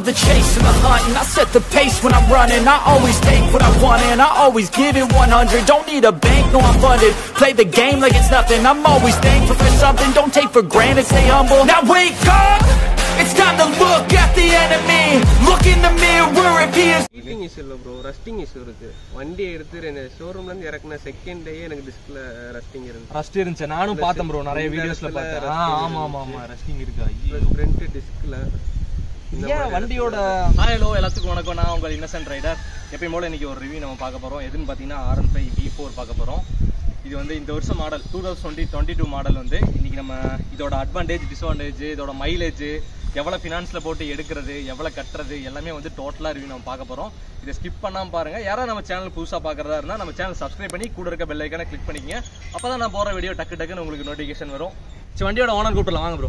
love the chase and the hunt And I set the pace when I'm running I always take what I want and I always give it 100 Don't need a bank, no I'm funded Play the game like it's nothing I'm always thankful for something Don't take for granted, stay humble Now wake up! It's time to look at the enemy Look in the mirror if he is heating issue இல்லை bro rusting issue இருக்கு வண்டி எடுத்து ரெண்டு ஷோரூம்ல இருந்து இறக்குன second day எனக்கு டிஸ்க்ல rusting இருக்கு rust இருந்துச்சு நானும் பார்த்தேன் ப்ரோ நிறைய இந்த வீடியோஸ்ல இடத்துல பார்த்தேன் ஆ, rusting ஆமா ஆமா ஆமா ரஸ்டிங் இருக்கு ஐயோ ப்ளஸ் ஃப்ரண்ட் டிஸ்க்ல ஏன் வண்டியோட ஹாய் ஹலோ எல்லாத்துக்கும் வணக்கம் நான் உங்கள் இன்னசென்ட் ரைடர் எப்பயும் போல இன்னைக்கு ஒரு ரிவ்யூ நம்ம பார்க்க போறோம் எதுன்னு பார்த்தீங்கன்னா ஆர் ஃபைவ் வி ஃபோர் பார்க்க போறோம் இது வந்து இந்த வருஷம் model two thousand twenty twenty two model வந்து இன்னைக்கு நம்ம இதோட அட்வான்டேஜ் டிஸ்அட்வான்டேஜ் இதோட மைலேஜ் எவ்வளோ ஃபினான்ஸில் போட்டு எடுக்கிறது எவ்வளோ கட்டுறது எல்லாமே வந்து டோட்டலாக ரிவ்யூ நம்ம பார்க்க போகிறோம் இதை ஸ்கிப் பண்ணாமல் பாருங்க யாராவது நம்ம சேனல் புதுசாக பார்க்குறதா இருந்தால் நம்ம சேனல் சப்ஸ்கிரைப் பண்ணி கூட இருக்க பெல் ஐக்கான கிளிக் பண்ணிக்கங்க அப்போ தான் நான் போகிற வீடியோ டக்கு டக்குன்னு உங்களுக்கு நோட்டிஃபிகேஷன் வரும் சரி வண்டியோட ஓனர் கூப்பிடலாம் வாங்க ப்ரோ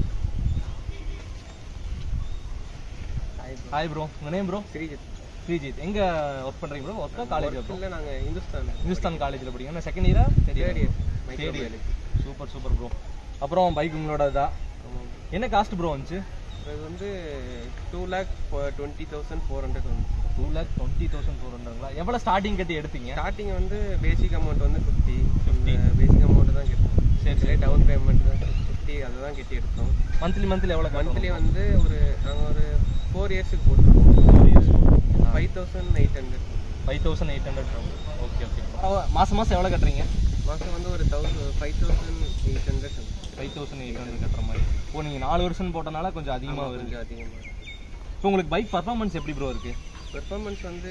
ஹாய் ப்ரோ உங்கள் நேம் ப்ரோ ஸ்ரீஜித் ஸ்ரீஜித் எங்க ஒர்க் பண்றீங்க ப்ரோ ஒர்க்கா காலேஜ் ஒர்க் இல்ல நாங்க இந்துஸ்தான் இந்துஸ்தான் காலேஜ்ல படிக்கிறீங்க செகண்ட் இயரா Third year. Third Microbiology. Year super super bro அப்புறம் பைக் உங்களோட இதா என்ன காஸ்ட் ப்ரோ வந்துச்சு இது வந்து two lakh twenty thousand four hundred வந்து two lakh twenty thousand four ஹண்ட்ரட்ங்களா எவ்வளோ ஸ்டார்டிங் கட்டி எடுத்தீங்க ஸ்டார்டிங் வந்து பேசிக் அமௌண்ட் வந்து ஃபிஃப்டி 50. பேசிக் அமௌண்ட் தான் கட்டணும் சரி, சரி டவுன் பேமெண்ட் தான் ஃபிஃப்டி அதை தான் கட்டி எடுத்தோம் மந்த்லி மந்த்லி எவ்வளோ மந்த்லி வந்து ஒரு நாங்கள் ஒரு ஃபோர் இயர்ஸுக்கு போட்டிருக்கோம் five thousand eight hundred five thousand eight hundred okay okay மாசம் மாசம் எவ்வளோ கட்டுறீங்க மாதம் வந்து ஒரு thousand five thousand eight hundred five thousand eight hundred கட்டுற மாதிரி இப்போ நீங்கள் நாலு வருஷம் போட்டனால கொஞ்சம் அதிகமாக வருது கொஞ்சம் அதிகமாக இப்போ உங்களுக்கு பைக் பர்ஃபார்மன்ஸ் எப்படி ப்ரோ இருக்கு பெர்ஃபார்மன்ஸ் வந்து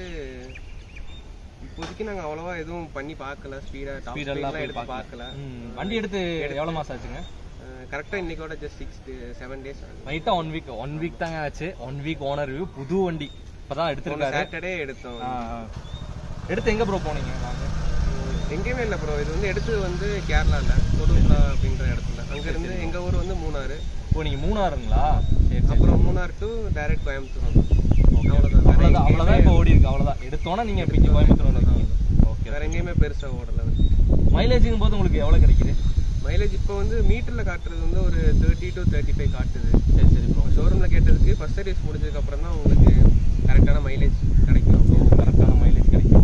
இப்போதைக்கு நாங்கள் அவ்வளோவா எதுவும் பண்ணி பார்க்கல ஸ்பீடாக டாப் ஸ்பீடெல்லாம் ஸ்பீடெல்லாம் போய் எடுத்து பார்க்கல பார்க்கல ம், வண்டி எடுத்து எவ்வளோ மாசம் ஆச்சுங்க கரெக்டாக இன்னைக்கோட ஜஸ்ட் சிக்ஸ் செவன் டேஸ் ஆகுது ரைட்டா ஒன் வீக் ஒன் வீக் தாங்க ஆச்சு ஒன் வீக் ஓனர் ரிவ்யூ புது வண்டி இப்பதான் எடுத்திருக்காரு சாட்டர்டே எடுத்தோம் ஆ, ஆ. எடுத்து எங்க ப்ரோ போனீங்க வாங்க உம், எங்கேயுமே இல்லை ப்ரோ இது வந்து எடுத்தது வந்து கேரளாவில் தொடுப்புலா அப்படின்ற இடத்துல அங்கேருந்து எங்கள் ஊர் வந்து மூணாறு இப்போ நீங்க மூணாறுங்களா சரி சரி அப்புறம் மூணார் டு டைரக்ட் கோயம்புத்தூர் வந்தோம். அவ்வளவுதான் வேற அவ்வளவுதான் அவ்வளவுதான் இப்போ எங்கேயுமே- ஓடி இருக்கு அவ்வளவுதான் எடுத்தோன்னே நீங்க இப்போ இங்க கோயம்புத்தூர் வந்திருக்கீங்க ஓகே வேற எங்கேயுமே பெருசா ஓடல மைலேஜுங்கும் போது உங்களுக்கு எவ்வளவு கிடைக்குது மைலேஜ் இப்போ வந்து மீட்டர்ல காட்டுறது வந்து ஒரு தேர்ட்டி டு தேர்ட்டி ஃபைவ் காட்டுது சரி சரி ப்ரோ ஷோரூம்ல கேட்டதுக்கு ஃபர்ஸ்ட் சர்வீஸ் முடிஞ்சதுக்கு அப்புறம் தான் உங்களுக்கு கரெக்டான மைலேஜ் கிடைக்கும் கரெக்டான மைலேஜ் கிடைக்கும்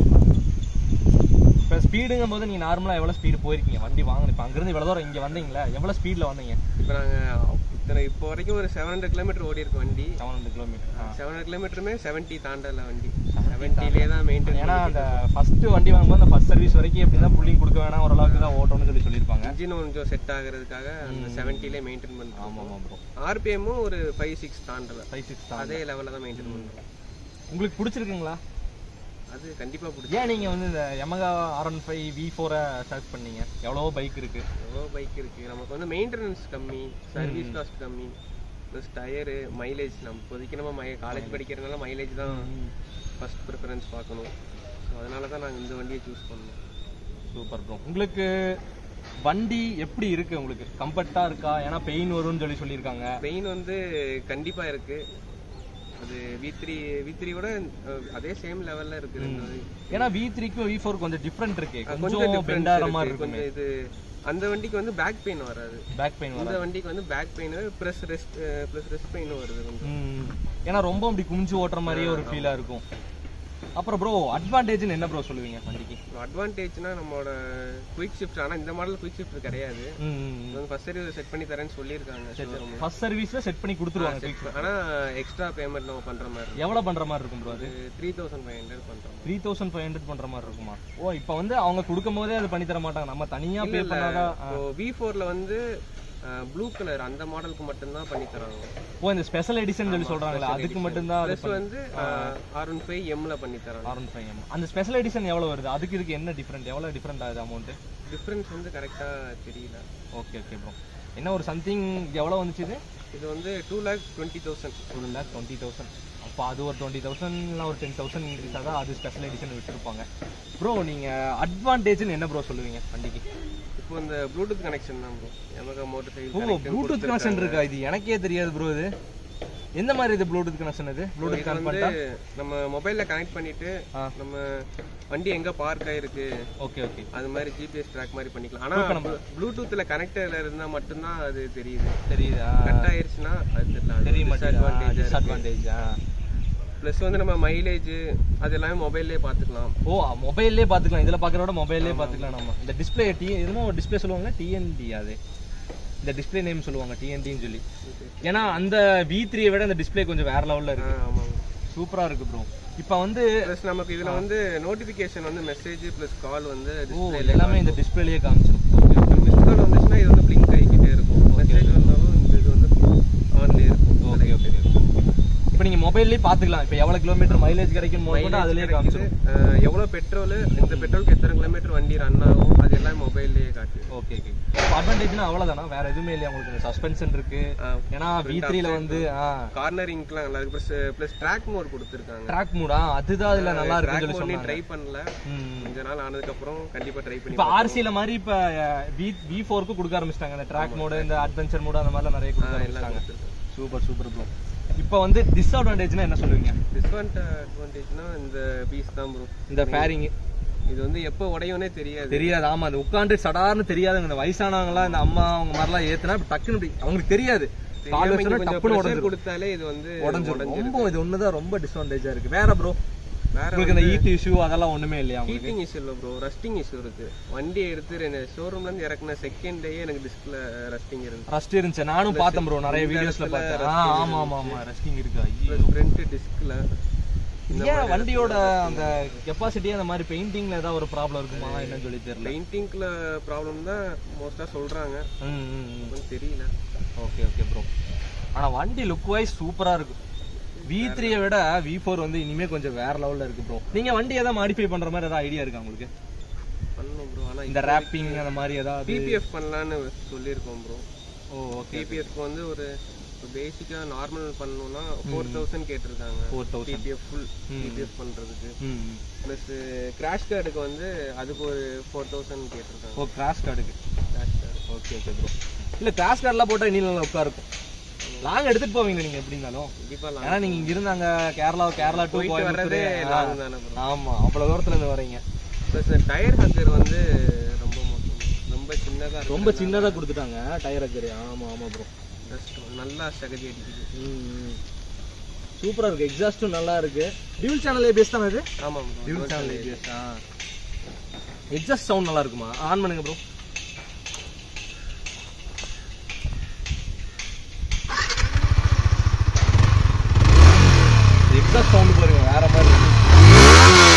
இப்போ ஸ்பீடுங்கும் போது நீங்க நார்மலா எவ்வளவு ஸ்பீடு போயிருக்கீங்க வண்டி வாங்கணும் இப்போ அங்கிருந்து இவ்வளவு தூரம் இங்க வந்தீங்களா எவ்வளவு ஸ்பீட்ல வந்தீங்க இப்போ நாங்க இத்தனை இப்போ வரைக்கும் ஒரு செவன் ஹண்ட்ரட் கிலோமீட்டர் ஓடி இருக்கு வண்டி seven hundred kilometre seven hundred கிலோமீட்டருமே செவன்ட்டி தாண்டல வண்டி செவன்ட்டிலே தான் மெயின்டைன் ஏன்னா அந்த ஃபர்ஸ்ட் வண்டி வாங்கும்போது அந்த ஃபர்ஸ்ட் சர்வீஸ் வரைக்கும் எப்படி தான் புள்ளிங் கொடுக்க வேணாம் ஓரளவுக்கு தான் ஓட்டணும்னு சொல்லி சொல்லியிருப்பாங்க இன்ஜின் கொஞ்சம் செட் ஆகுறதுக்காக அந்த செவன்ட்டிலே மெயின்டைன் பண்ணுறோம் ஆமா ஆமா ப்ரோ ஆர்பிஎம்மும் ஒரு ஃபைவ் சிக்ஸ் தாண்டல ஃபைவ் சிக்ஸ் அதே லெவலில் தான் மெயின்டைன் பண்ணுறோம் உங்களுக்கு பிடிச்சிருக்குங்களா அது கண்டிப்பா பிடிக்கும் ஏன் நீங்க வந்து இந்த Yamaha R one five V ஃபோரை சர்ச் பண்ணீங்க எவ்வளவோ பைக் இருக்கு எவ்வளோ பைக் இருக்கு நமக்கு வந்து மெயின்டெனன்ஸ் கம்மி சர்வீஸ் காஸ்ட் கம்மி ப்ளஸ் டயரு மைலேஜ் நம்ம இப்போதைக்கு நம்ம மை காலேஜ் படிக்கிறதுனால மைலேஜ் தான் ஃபர்ஸ்ட் ப்ரிஃபரன்ஸ் பார்க்கணும் ஸோ அதனால தான் நாங்கள் இந்த வண்டியை சூஸ் பண்ணோம் சூப்பர் ப்ரோ உங்களுக்கு வண்டி எப்படி இருக்கு உங்களுக்கு கம்ஃபர்ட்டா இருக்கா ஏன்னா பெயின் வரும்னு சொல்லி சொல்லியிருக்காங்க பெயின் வந்து கண்டிப்பா இருக்கு அது வி த்ரீ வி த்ரீயோட அதே சேம் லெவல்ல இருக்கு ரெண்டு வண்டி. ஏன்னா வி த்ரீக்கும் வி ஃபோர் கொஞ்சம் டிஃப்ரெண்ட் இருக்கு கொஞ்சம் கொஞ்சம் difference பெண்டார இருக்கு. மாதிரி இருக்குமே கொஞ்சம் இது அந்த வண்டிக்கு வந்து பேக் பெயின் வராது பேக் பெயின் வரும் இந்த வண்டிக்கு வந்து back pain plus rest plus rest பெயினும் வருது கொஞ்சம் ம். ஏன்னா ரொம்ப அப்படி குமிஞ்சு ஓட்டுற மாதிரியே ஒரு ஃபீலா இருக்கும் அப்புறம் ப்ரோ அட்வான்டேஜ்னு என்ன ப்ரோ சொல்லுவீங்க வண்டிக்கு அட்வான்டேஜ்னா நம்மளோட குயிக் ஷிஃப்ட் ஆனா இந்த மாடல் குயிக் ஷிஃப்ட் கிடையாது ம், ம், இது ம். வந்து ஃபர்ஸ்ட் சர்வீஸ் செட் பண்ணி தரேன்னு சொல்லியிருக்காங்க showroom ல. ஃபர்ஸ்ட் சர்வீஸ்ல செட் பண்ணி கொடுத்துருவாங்க quick. ஆனா எக்ஸ்ட்ரா பேமெண்ட் நம்ம பண்ற மாதிரி எவ்வளவு பண்ற மாதிரி இருக்கும் ப்ரோ அது த்ரீ தௌசண்ட் ஃபைவ் ஹண்ட்ரட் பண்றோம் த்ரீ தௌசண்ட் ஃபைவ் ஹண்ட்ரட் பண்ற மாதிரி இருக்குமா ஓ இப்போ வந்து அவங்க கொடுக்கும் போதே அது பண்ணி தர மாட்டாங்க நம்ம தனியா பே பண்ணாதான் ஆ. இப்போ வி ஃபோர்ல வந்து ப்ளூ கலர் அந்த மாடலுக்கு மட்டும்தான் பண்ணி தராங்க ஓ இந்த ஸ்பெஷல் எடிஷன் சொல்லி சொல்றாங்களே அதுக்கு மட்டும்தான் ப்ளஸ் வந்து ஆர் ஒன் ஃபைவ் எம்ல பண்ணி தராங்க ஆர் ஃபைவ் எம் அந்த ஸ்பெஷல் எடிஷன் எவ்வளவு வருது அதுக்கு இதுக்கு என்ன டிஃப்ரெண்ட் எவ்வளவு டிஃப்ரெண்ட் ஆகுது அமௌண்ட் டிஃபரன்ஸ் வந்து கரெக்டா தெரியல ஓகே ஓகே ப்ரோ என்ன ஒரு சம்திங் எவ்வளவு வந்துச்சு இது இது வந்து two lakh twenty thousand two lakh twenty thousand அப்போ அது ஒரு டுவெண்ட்டி தௌசண்ட் ஒரு டென் தௌசண்ட் இன்க்ரீஸ் ஆகுது அது ஸ்பெஷல் எடிஷன் விட்டுருப்பாங்க ப்ரோ நீங்க அட்வான்டேஜ்னு என்ன ப்ரோ சொல்லுவீங்க வண்டிக்கு இப்போ இந்த ப்ளூடூத் கனெக்ஷன் தான் bro Yamaha motor oh Bluetooth connection இருக்கா இது எனக்கே தெரியாது ப்ரோ இது எந்த மாதிரி இது ப்ளூடூத் கனெக்ஷன் இது ப்ளூடூத் இது கனெக்ட் வந்து பண்ணிட்டா நம்ம மொபைல்ல கனெக்ட் பண்ணிட்டு ஆ. நம்ம வண்டி எங்க பார்க் ஆயிருக்கு ஓகே ஓகே அது மாதிரி ஜிபிஎஸ் ட்ராக் மாதிரி பண்ணிக்கலாம் ஆனா ப்ளூடூத்ல கனெக்டர்ல இருந்தா மட்டும்தான் அது தெரியுது தெரியுதா கட் ஆயிருச்சுன்னா அது தெரியல தெரிய மாட்டேங்குது அட்வான்டேஜ் டிஸ்அட்வான்டேஜ் ப்ளஸ் வந்து நம்ம மைலேஜ் அது எல்லாமே மொபைல்லே பார்த்துக்கலாம் ஓ மொபைல்லே பாத்துக்கலாம் இதுல பாக்குறத விட மொபைல்லே பாத்துக்கலாம் நம்ம இந்த டிஸ்ப்ளே டி என்னமோ டிஸ்ப்ளே சொல்லுவாங்க டிஎன்டி அது இந்த டிஸ்ப்ளே நேம் சொல்லுவாங்க டிஎன்டின்னு சொல்லி ஏன்னா அந்த வி த்ரீயை விட இந்த டிஸ்ப்ளே கொஞ்சம் வேற லெவல்ல ஆ, இருக்கு ஆமாங்க சூப்பரா இருக்கு ப்ரோ இப்போ வந்து ப்ளஸ் நமக்கு இதுல வந்து நோட்டிபிகேஷன் வந்து மெசேஜ் ப்ளஸ் கால் வந்து ஓ எல்லாமே இந்த டிஸ்ப்ளேலயே காமிச்சிடும் மிஸ் கால் வந்துச்சுன்னா இது வந்து பிளிங்க் ஆகிக்கிட்டே இருக்கும் மெசேஜ் வந்தாலும் இந்த இது வந்து ஆன்லேயே இருக்கும் ஓகே ஓகே இப்போ நீங்க மொபைல்லேயே பாத்துக்கலாம் இப்போ எவ்வளவு கிலோமீட்டர் மைலேஜ் கிடைக்கும் போது அதுலயே காமிச்சிடும் அஹ் எவ்வளவு பெட்ரோல் இந்த பெட்ரோலுக்கு எத்தனை கிலோமீட்டர் வண்டி ரன் ஆகும் அது எல்லாம் மொபைல்லேயே காட்டு ஓகே ஓகே இப்போ அட்வான்டேஜ்னா அவ்வளவுதானா வேற எதுவுமே இல்லையா உங்களுக்கு சஸ்பென்ஷன் இருக்கு ஏன்னா வி த்ரீல வந்து கார்னரிங்க்லாம் நல்லா இருக்கு ப்ளஸ் ப்ளஸ் ட்ராக் மோட் கொடுத்துருக்காங்க ட்ராக் மூடா அதுதான் அதுல நல்லா இருக்குன்னு ட்ராக் சொல்லி மோட் சொன்னாங்க ட்ரை பண்ணல ம். கொஞ்ச நாள் ஆனதுக்கு அப்புறம் கண்டிப்பா ட்ரை பண்ணி இப்ப ஆர்சில மாதிரி இப்ப வி வி ஃபோருக்கு கொடுக்க ஆரம்பிச்சிட்டாங்க இந்த ட்ராக் மோடு இந்த அட்வென்ச்சர் மோடு அந்த மாதிரிலாம் நிறைய கொடுக்க ஆரம்பிச்சிட்டாங்க சூப்பர் சூப்பர் ப்ரோ இப்போ வந்து டிஸ்அட்வான்டேஜ்னா என்ன சொல்லுவீங்க டிஸ்அட்வான்டேஜ்னா இந்த பீஸ் தான் ப்ரோ இந்த ஃபேரிங் இது வந்து எப்போ உடையும்னே தெரியாது தெரியாது ஆமா அது உட்காந்து சடார்னு தெரியாதுங்க இந்த வயசானவங்க இந்த அம்மா அவங்க மாதிரிலாம் ஏத்துனா இப்ப டக்குன்னு இப்படி அவங்களுக்கு தெரியாது கால் தெரியாம இங்க வச்சா கொஞ்சம் டப்புன்னு pressure உடஞ்சிரும் கொடுத்தாலே இது வந்து உடஞ்சிரும் ரொம்ப இது ஒண்ணுதான் ரொம்ப டிஸ்அட்வான்டேஜா இருக்கு வேற ப்ரோ வேற உங்களுக்கு இந்த ஈட் இஷ்யூ அதெல்லாம் ஒண்ணுமே இல்லையா உங்களுக்கு ஹீட்டிங் இஷ்யூ இல்லை ப்ரோ ரஸ்டிங் இஷ்யூ இருக்கு வண்டி எடுத்து ஷோரூம்ல இருந்து இறக்குன செகண்ட் டேயே எனக்கு டிஸ்க்ல ரஸ்டிங் இருக்கு ரஸ்ட் இருந்துச்சு நானும் பார்த்தேன் ப்ரோ நிறைய வீடியோஸ்ல பார்த்தேன் ஆ, ஆமா ஆமா ஆமா ரஸ்டிங் இருக்கு ஐயோ ஃப்ரண்ட் டிஸ்க்ல ஏன் வண்டியோட அந்த கெப்பாசிட்டி அந்த மாதிரி பெயிண்டிங்ல ஏதாவது ஒரு ப்ராப்ளம் இருக்குமா என்னன்னு சொல்லி தெரியல பெயிண்டிங்ல ப்ராப்ளம் தான் மோஸ்டா சொல்றாங்க ம், ம், ம். ஒன்றும் தெரியல ஓகே ஓகே ப்ரோ ஆனா வண்டி லுக் வைஸ் சூப்பரா இருக்கு வி த்ரீயை விட வி ஃபோர் வந்து இனிமே கொஞ்சம் வேற லெவல்ல இருக்கு ப்ரோ நீங்க வண்டி ஏதாவது மாடிஃபை பண்ற மாதிரி ஏதாவது ஐடியா இருக்கா உங்களுக்கு பண்ணணும் ப்ரோ ஆனா இந்த ரேப்பிங் அந்த மாதிரி ஏதாவது பிபிஎஃப் பண்ணலான்னு சொல்லியிருக்கோம் ப்ரோ ஓ ஓகே பிபிஎஃப்க்கு வந்து ஒரு பேசிக்கா நார்மல் பண்ணணும்னா ஃபோர் தௌசண்ட் கேட்டிருக்காங்க four thousand PPF full PPF பண்றதுக்கு ம் ப்ளஸ் கிராஷ் கார்டுக்கு வந்து அதுக்கு ஒரு ஃபோர் தௌசண்ட் கேட்டிருக்காங்க ஓ கிராஷ் கார்டுக்கு crash card okay okay bro இல்ல கிராஷ் கார்டெலாம் போட்டா இன்னும் நல்லா உட்கா இருக்கும் லாங் எடுத்துட்டு போவீங்க நீங்க எப்படி இருந்தாலும் கண்டிப்பா ஏன்னா நீங்க இங்க இருந்தாங்க கேரளா கேரளா டு போயிட்டு வர்றதே கோயம்புத்தூர் லாங் தானே ப்ரோ ஆமா அவ்வளவு தூரத்துல இருந்து வரீங்க ப்ளஸ் டயர் ஹக்கர் வந்து ரொம்ப மோசம் ரொம்ப சின்னதா இருக்கு ரொம்ப சின்னதா கொடுத்துட்டாங்க டயர் அக்கரு ஆமா ஆமா ப்ரோ Dust நல்லா சகதி அடிக்குது சூப்பரா இருக்கு எக்ஸாஸ்டும் நல்லா இருக்கு டியூல் சேனல் ஏபிஎஸ் தானே இது ஆமா ப்ரோ டியூல் சேனல் ஏபிஎஸ் ஆ எக்ஸாஸ்ட் சவுண்ட் நல்லா இருக்குமா ஆன் பண்ணுங்க ப்ரோ எக்ஸாஸ்ட் சவுண்ட் பாருங்க வேற மாதிரி இருக்கு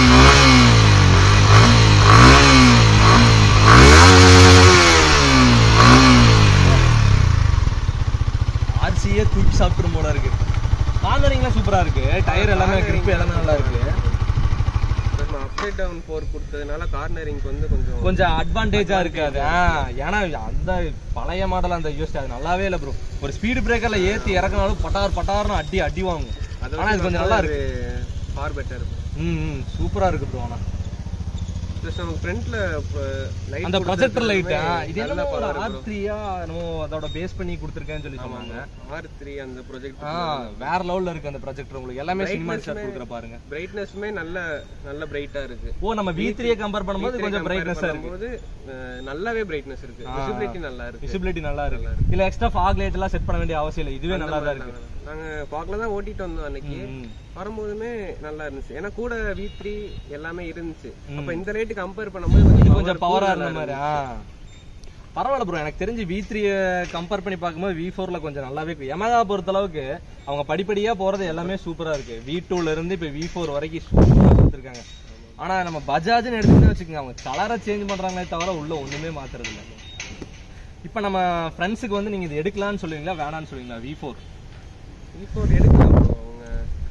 ஆர்சியே தூக்கி சாப்பிட்டுரும் போல இருக்கு கார்னரிங்லாம் சூப்பரா இருக்கு டயர் எல்லாமே grip எல்லாமே நல்லா இருக்கு அப்சைட் டவுன் ஃபோர் கொடுத்ததுனால கார்னரிங்க்கு வந்து கொஞ்சம் கொஞ்சம் அட்வான்டேஜா இருக்காது ஆ, ஏன்னா அந்த பழைய மாடல் அந்த யூஸ் அது நல்லாவே இல்ல ப்ரோ ஒரு ஸ்பீடு பிரேக்கர்ல ஏத்தி இறக்குனாலும் பட்டார் பட்டார்னு அடி அடி வாங்கும் ஆனா இது கொஞ்சம் நல்லா இருக்கு ஃபார் பெட்டர் ம் ம் சூப்பரா இருக்கு ப்ரோ ஆனா ப்ளஸ் நமக்கு ஃப்ரண்ட்ல லைட் அந்த ப்ரொஜெக்டர் லைட் இது என்னமோ ஒரு ஆர் த்ரீயா என்னமோ அதோட பேஸ் பண்ணி கொடுத்துருக்கேன்னு சொல்லி சொன்னாங்க ஆர் த்ரீ அந்த ப்ரொஜெக்ட் ஆ வேற லெவல்ல இருக்கு அந்த ப்ரொஜெக்டர் உங்களுக்கு எல்லாமே சினிமா ஷாட் கொடுக்குற பாருங்க பிரைட்னஸ்மே நல்ல நல்ல பிரைட்டா இருக்கு ஓ நம்ம வி த்ரீயை கம்பேர் பண்ணும்போது கொஞ்சம் பிரைட்னஸா இருக்கு போது நல்லாவே பிரைட்னஸ் இருக்கு விசிபிலிட்டி நல்லா இருக்கு விசிபிலிட்டி நல்லா இருக்கு இல்ல எக்ஸ்ட்ரா ஃபாக் லைட் எல்லாம் செட் பண்ண வேண்டிய அவசியம் இல்லை இதுவே நல்லா தான் இருக்கு நாங்க ஃபாக்ல தான் ஓட்டிட்டு வந்தோம் அன்னைக்கு ம். வரும்போதுமே நல்லா இருந்துச்சு ஏன்னா கூட வி த்ரீ எல்லாமே இருந்துச்சு அப்ப இந்த ரேட்டு கம்பேர் பண்ணும்போது கொஞ்சம் கொஞ்சம் பவரா இருந்த மாதிரி ஆ பரவாயில்ல ப்ரோ எனக்கு தெரிஞ்சு வி த்ரீ கம்பேர் பண்ணி பார்க்கும்போது வி ஃபோர்ல கொஞ்சம் நல்லாவே இருக்கு யமகா பொறுத்த அளவுக்கு அவங்க படிப்படியா போறது எல்லாமே சூப்பரா இருக்கு வி டூல இருந்து இப்ப வி ஃபோர் வரைக்கும் சூப்பரா கொடுத்துருக்காங்க ஆனா நம்ம பஜாஜ்னு எடுத்துக்கிட்டு வச்சுக்கோங்க அவங்க கலரை சேஞ்ச் பண்றாங்களே தவிர உள்ள ஒண்ணுமே மாத்துறது இல்ல இப்ப நம்ம ஃப்ரெண்ட்ஸுக்கு வந்து நீங்க இது எடுக்கலாம்னு சொல்லுவீங்களா வேணாம்னு சொல்லுவீங்களா வி ஃபோர் வி ஃபோர் எடுக்கலாம் bro. அவங்க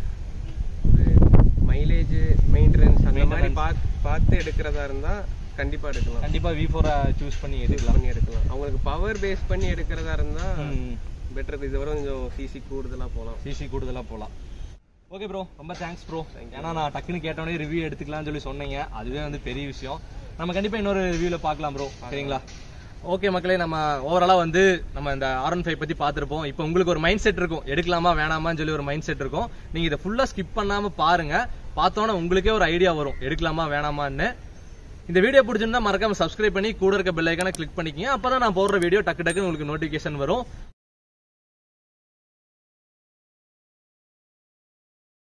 மைலேஜ் மெயின்டெனன்ஸ் அந்த மாதிரி பார்த்து பார்த்து எடுக்கிறதா இருந்தா கண்டிப்பா எடுக்கலாம் கண்டிப்பா வி ஃபோரை சூஸ் பண்ணி எடுக்கலாம் பண்ணி எடுக்கலாம் அவங்களுக்கு பவர் பேஸ் பண்ணி எடுக்கிறதா இருந்தா ம். பெட்டர் இது வரை கொஞ்சம் சிசி கூடுதலா போலாம் சிசி கூடுதலா போலாம் ஓகே ப்ரோ ரொம்ப தேங்க்ஸ் ப்ரோ ஏன்னா நான் டக்குன்னு கேட்டோடனே ரிவ்யூ எடுத்துக்கலாம்னு சொல்லி சொன்னீங்க அதுவே வந்து பெரிய விஷயம் நம்ம கண்டிப்பா இன்னொரு ரிவ்யூல பார்க்கலாம் ப்ரோ சரிங்களா ஓகே மக்களே நம்ம ஓவராலா வந்து நம்ம இந்த ஆர் ஒன் ஃபைவ் பத்தி பார்த்திருப்போம் இப்போ உங்களுக்கு ஒரு மைண்ட் செட் இருக்கும் எடுக்கலாமா வேணாமான்னு சொல்லி ஒரு மைண்ட் செட் இருக்கும் நீங்க இதை ஃபுல்லா ஸ்கிப் பண்ணாம பாருங்க பார்த்தோன்னே உங்களுக்கே ஒரு ஐடியா வரும் எடுக்கலாமா வேணாமான்னு இந்த வீடியோ பிடிச்சிருந்தா மறக்காம சப்ஸ்கிரைப் பண்ணி கூட இருக்க பெல் ஐக்கான கிளிக் பண்ணிக்கங்க அப்பதான் நான் போடுற வீடியோ டக்கு டக்குன்னு உங்களுக்கு நோட்டிஃபிகேஷன் வரும்